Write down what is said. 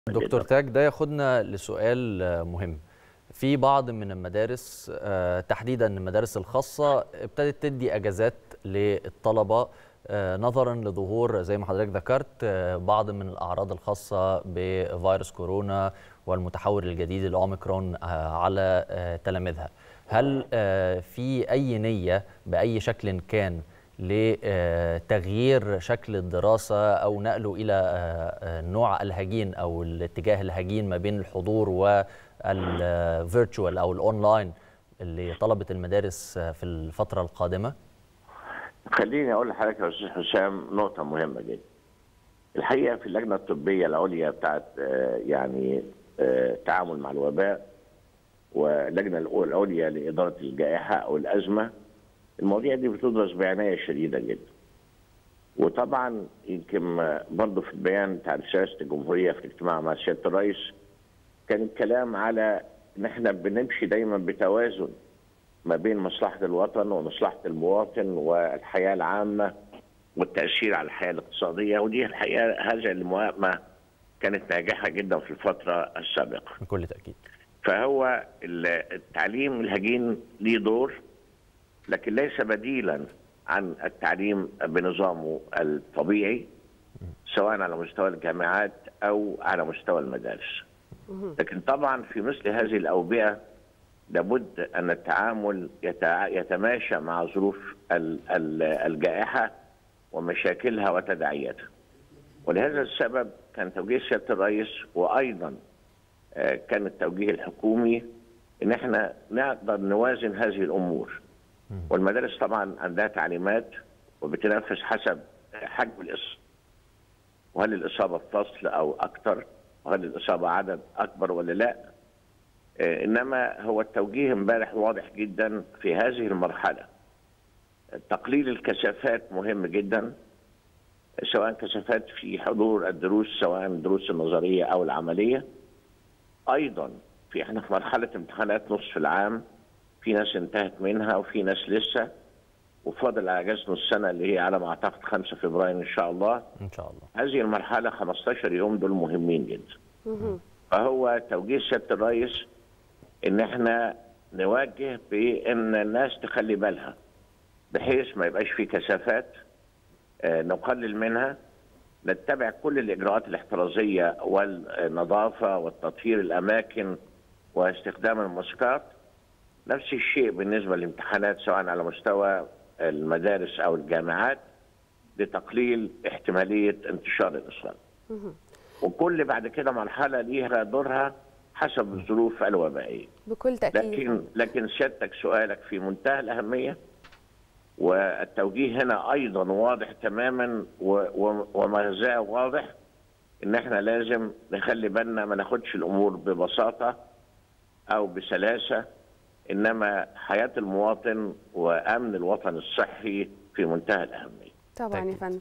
دكتور تاج ده ياخدنا لسؤال مهم في بعض من المدارس آه، تحديدا المدارس الخاصة ابتدت تدي اجازات للطلبة آه، نظرا لظهور زي ما حضرتك ذكرت آه، بعض من الاعراض الخاصة بفيروس كورونا والمتحور الجديد الاوميكرون على تلاميذها هل في اي نية باي شكل كان لتغيير شكل الدراسة أو نقله إلى نوع الهجين أو الاتجاه الهجين ما بين الحضور والفيرتشوال أو الأونلاين اللي طلبت المدارس في الفترة القادمة؟ خليني أقول لحضرتك يا أستاذ حسام نقطة مهمة جدا. الحقيقة في اللجنة الطبية العليا بتاعت يعني التعامل مع الوباء واللجنة العليا لإدارة الجائحة أو الأزمة المواضيع دي بتدرس بعنايه شديده جدا. وطبعا يمكن برضه في البيان بتاع رئاسه الجمهوريه في الاجتماع مع سياده الرئيس كان الكلام على ان احنا بنمشي دايما بتوازن ما بين مصلحه الوطن ومصلحه المواطن والحياه العامه والتاثير على الحياه الاقتصاديه ودي الحقيقه هذه الموائمه كانت ناجحه جدا في الفتره السابقه. بكل تاكيد. فهو التعليم الهجين ليه دور لكن ليس بديلا عن التعليم بنظامه الطبيعي سواء على مستوى الجامعات او على مستوى المدارس. لكن طبعا في مثل هذه الاوبئه لابد ان التعامل يتماشى مع ظروف الجائحه ومشاكلها وتداعياتها. ولهذا السبب كان توجيه سياده الرئيس وايضا كان التوجيه الحكومي ان احنا نقدر نوازن هذه الامور. والمدارس طبعا عندها تعليمات وبتنفذ حسب حجم الإصابة وهل الإصابة في فصل أو أكثر وهل الإصابة عدد أكبر ولا لا إنما هو التوجيه امبارح واضح جدا في هذه المرحلة تقليل الكثافات مهم جدا سواء كثافات في حضور الدروس سواء الدروس النظرية أو العملية أيضا في احنا في مرحلة امتحانات نصف العام في ناس انتهت منها وفي ناس لسه وفاضل على اجازه السنه اللي هي على ما اعتقد 5 فبراير ان شاء الله ان شاء الله هذه المرحله 15 يوم دول مهمين جدا فهو توجيه سياده الرئيس ان احنا نوجه بان الناس تخلي بالها بحيث ما يبقاش في كثافات آه نقلل منها نتبع كل الاجراءات الاحترازيه والنظافه وتطهير الاماكن واستخدام الماسكات نفس الشيء بالنسبه للامتحانات سواء على مستوى المدارس او الجامعات لتقليل احتماليه انتشار الاصابه. وكل بعد كده مرحله ليها دورها حسب الظروف الوبائيه. بكل تاكيد. لكن لكن سيادتك سؤالك في منتهى الاهميه والتوجيه هنا ايضا واضح تماما ومغزاه واضح ان احنا لازم نخلي بالنا ما ناخدش الامور ببساطه او بسلاسه انما حياه المواطن وامن الوطن الصحي في منتهى الاهميه. طبعا يا فندم